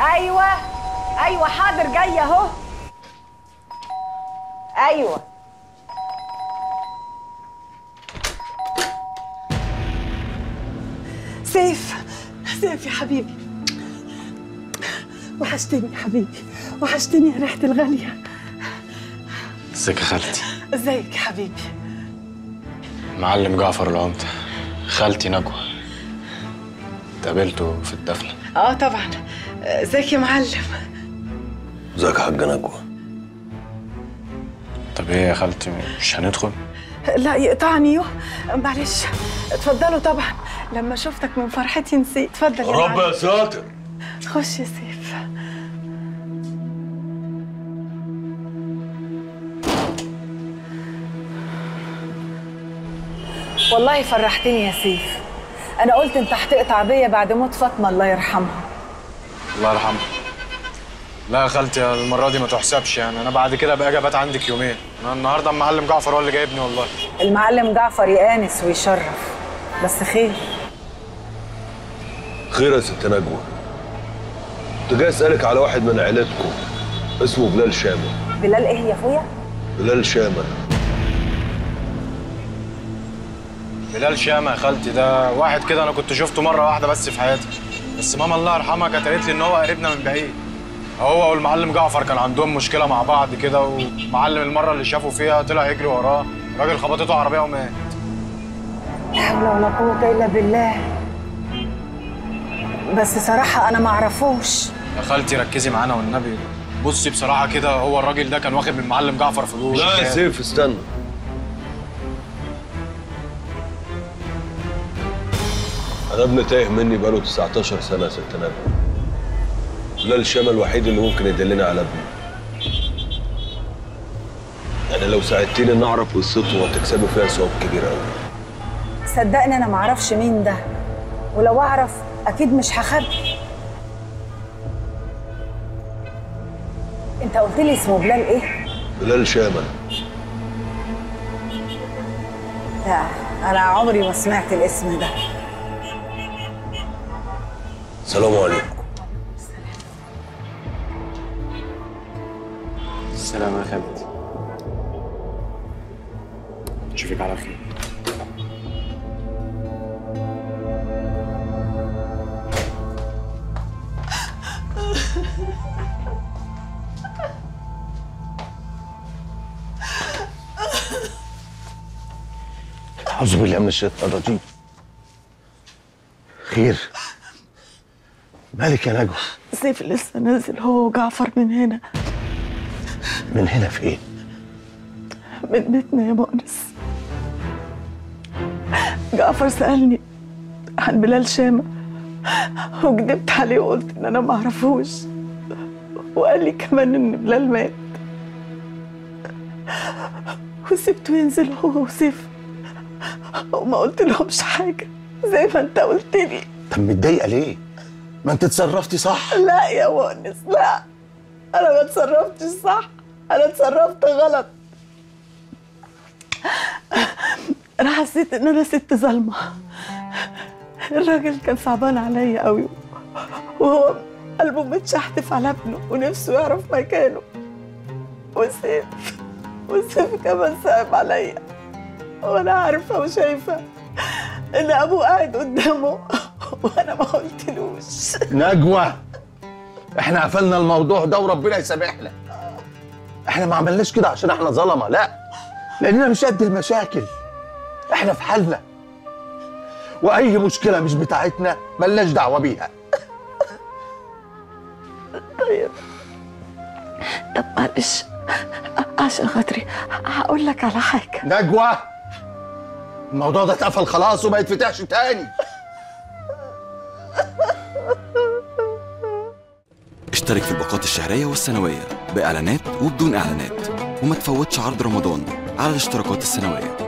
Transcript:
ايوه ايوه حاضر جايه اهو ايوه سيف سيف يا حبيبي وحشتني يا حبيبي وحشتني يا ريحة الغالية ازيك يا خالتي ازيك يا حبيبي معلم جعفر العمدة خالتي نجوى اتقابلته في الدفنة اه طبعا ازيك يا معلم ازيك يا حاج نجوى طب ايه يا خالتي مش هندخل لا يقطعني يو معلش اتفضلوا طبعا لما شفتك من فرحتي نسيت اتفضل يا رب معلم يا ساتر خش يا سيف والله فرحتني يا سيف انا قلت انت هتقطع بيا بعد موت فاطمه الله يرحمها الله يرحمه لا يا خالتي المرة دي ما تحسبش يعني أنا بعد كده بقى أجي عندك يومين أنا النهاردة المعلم جعفر هو اللي جايبني والله المعلم جعفر يآنس ويشرف بس خير خير يا ست نجوى كنت جاي اسالك على واحد من عيلتكم اسمه بلال شامة بلال ايه يا اخويا بلال شامة بلال شامة يا خالتي ده واحد كده أنا كنت شفته مرة واحدة بس في حياتي بس ماما الله يرحمها كانت قالت لي إن هو قريبنا من بعيد هو والمعلم جعفر كان عندهم مشكلة مع بعض كده ومعلم المرة اللي شافه فيها طلع يجري وراه الراجل خبطته عربية ومات لا حول ولا قوه الا بالله بس صراحه انا ما اعرفوش يا خالتي ركزي معانا والنبي بصي بصراحة كده هو الراجل ده كان واخد من المعلم جعفر فلوس لا يا سيف استنى انا ابني تايه مني بقاله 19 سنه يا ست نجوى بلال شامة الوحيد اللي ممكن يدلني على ابني يعني لو ساعدتيني ان اعرف قصته وتكسبي فيها ثواب كبير قوي صدقني انا ما اعرفش مين ده ولو اعرف اكيد مش هخبي انت قلت لي اسمه بلال ايه بلال شامة لا انا عمري ما سمعت الاسم ده السلام عليكم السلام يا خالتي اشوفك على خير أعوذ بالله من الشيطان الرجيم خير مالك يا نجوى سيف لسه نازل هو وجعفر من هنا من هنا فين من بيتنا يا مؤنس جعفر سألني عن بلال شامة وكدبت عليه وقلت إن أنا ما أعرفوش وقال لي كمان إن بلال مات وسبته ينزل هو وسيف وما قلت لهمش حاجة زي ما أنت قلت لي طب متضايقه ليه ما انت اتصرفتي صح لا يا مؤنس لا أنا ما اتصرفتش صح أنا اتصرفت غلط أنا حسيت إن أنا ست ظالمة الراجل كان صعبان عليا قوي وهو قلبه متشحتف على ابنه ونفسه يعرف مكانه وسيف وسيف كمان صعب عليا وانا عارفه وشايفه ان ابوه قاعد قدامه وانا ما قلتلوش نجوى احنا قفلنا الموضوع ده وربنا يسامحنا احنا ما عملناش كده عشان احنا ظلمه لا لاننا مش قد المشاكل احنا في حالنا واي مشكله مش بتاعتنا ملناش دعوه بيها طيب طب معلش عشان خاطري هقول لك على حاجه نجوى الموضوع ده اتقفل خلاص وما يتفتحش تاني اشترك في الباقات الشهرية والسنوية بإعلانات وبدون إعلانات وما تفوتش عرض رمضان على الاشتراكات السنوية